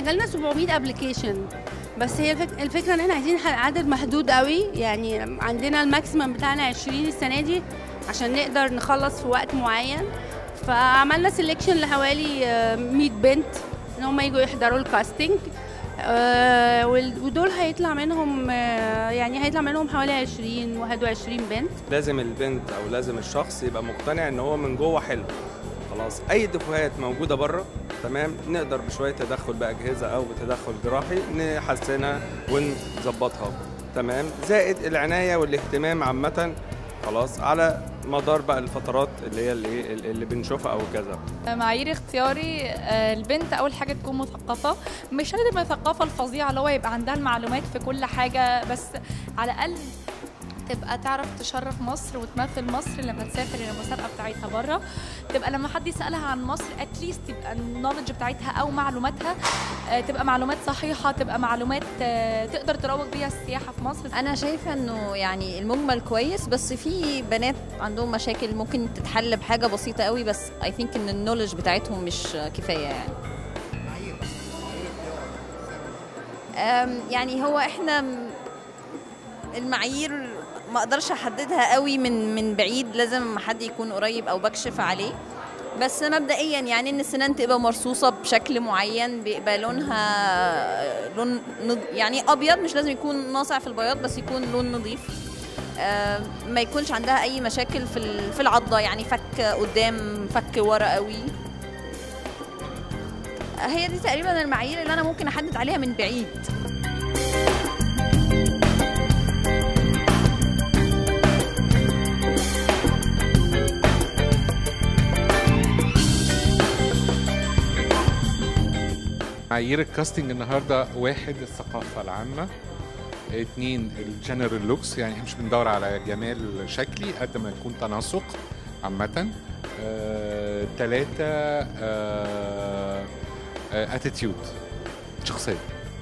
جالنا 700 ابلكيشن بس هي الفك... الفكره ان احنا عايزين ح- عدد محدود قوي يعني عندنا الماكسيمم بتاعنا 20 السنه دي عشان نقدر نخلص في وقت معين فعملنا سيلكشن لحوالي آه، 100 بنت ان هم يجوا يحضروا الكاستنج آه، وال- ودول هيطلع منهم آه، يعني هيطلع منهم حوالي 20 21 بنت لازم البنت او لازم الشخص يبقى مقتنع ان هو من جوه حلو خلاص اي دفوهات موجوده بره تمام نقدر بشويه تدخل باجهزه او بتدخل جراحي نحسنها ونظبطها تمام زائد العنايه والاهتمام عامه خلاص على مدار بقى الفترات اللي هي اللي, اللي بنشوفها او كذا معايير اختياري آه، البنت اول حاجه تكون مثقفه مش لازم الثقافه الفظيعه اللي هو يبقى عندها المعلومات في كل حاجه بس على الاقل تبقى تعرف تشرف مصر وتمثل مصر لما تسافر المسابقه بتاعتها بره تبقى لما حد يسالها عن مصر اتليست تبقى النولج بتاعتها او معلوماتها آه، تبقى معلومات صحيحه تبقى معلومات آه، تقدر تروج بيها السياحه في مصر انا شايفه انه يعني المجمل كويس بس في بنات عندهم مشاكل ممكن تتحل بحاجه بسيطه قوي بس اي ثينك ان النولج بتاعتهم مش كفايه يعني أم، يعني هو احنا م- المعايير ما اقدرش احددها قوي من من بعيد لازم حد يكون قريب او بكشف عليه بس مبدئيا يعني ان السنان تبقى مرصوصه بشكل معين بيبقى لونها لون نض- يعني ابيض مش لازم يكون ناصع في البياض بس يكون لون نظيف آه، ما يكونش عندها اي مشاكل في ال- في العضه يعني فك قدام فك ورا قوي هي دي تقريبا المعايير اللي انا ممكن احدد عليها من بعيد معايير الكاستنج النهارده واحد الثقافه العامه اتنين الجنرال لوكس يعني احنا مش بندور على جمال شكلي قد ما يكون تناسق عامة آه، تلاتة اتيتيود شخصية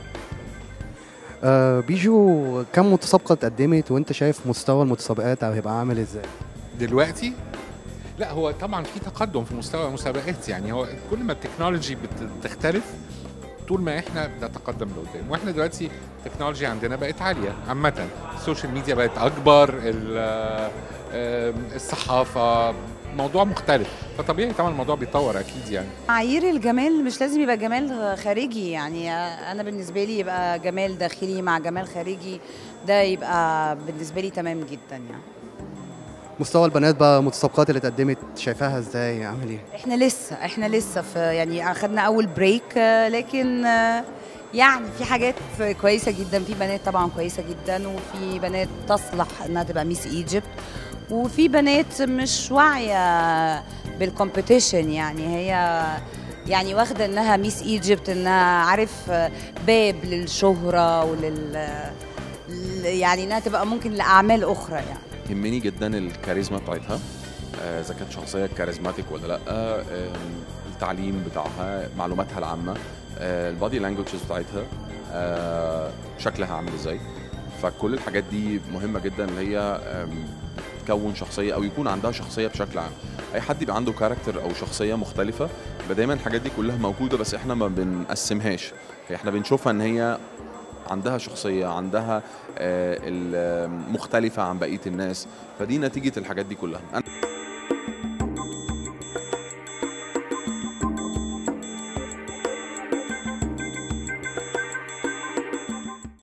آه بيجو كم متسابقة اتقدمت وانت شايف مستوى المتسابقات او هيبقى عامل ازاي؟ دلوقتي لا هو طبعا في تقدم في مستوى المسابقات يعني هو كل ما التكنولوجي بت- بتختلف طول ما احنا بنتقدم لقدام واحنا دلوقتي التكنولوجي عندنا بقت عاليه عامه السوشيال ميديا بقت اكبر ال- آم، الصحافه موضوع مختلف فطبيعي طبعا الموضوع بيتطور اكيد يعني معايير الجمال مش لازم يبقى جمال خارجي يعني انا بالنسبه لي يبقى جمال داخلي مع جمال خارجي ده يبقى بالنسبه لي تمام جدا يعني مستوى البنات بقى المتسابقات اللي اتقدمت شايفاها ازاي عامل ايه؟ احنا لسه احنا لسه في يعني اخدنا اول بريك آه، لكن آه، يعني في حاجات كويسه جدا في بنات طبعا كويسه جدا وفي بنات تصلح انها تبقى ميس ايجيبت وفي بنات مش واعيه بالكومبيتيشن يعني هي يعني واخده انها ميس ايجيبت انها عارف آه، باب للشهره ولل ل- يعني انها تبقى ممكن لاعمال اخرى يعني يهمني جدا الكاريزما بتاعتها آه، اذا كانت شخصيه كاريزماتيك ولا لا آم، التعليم بتاعها معلوماتها العامه البادي لانجوجز بتاعتها آه، شكلها عامل ازاي فكل الحاجات دي مهمه جدا اللي هي آم، تكون شخصيه او يكون عندها شخصيه بشكل عام اي حد يبقى عنده كاركتر او شخصيه مختلفه يبقى دايما الحاجات دي كلها موجوده بس احنا ما بنقسمهاش هي احنا بنشوفها ان هي عندها شخصيه عندها آه، ال- مختلفه عن بقيه الناس فدي نتيجه الحاجات دي كلها أنا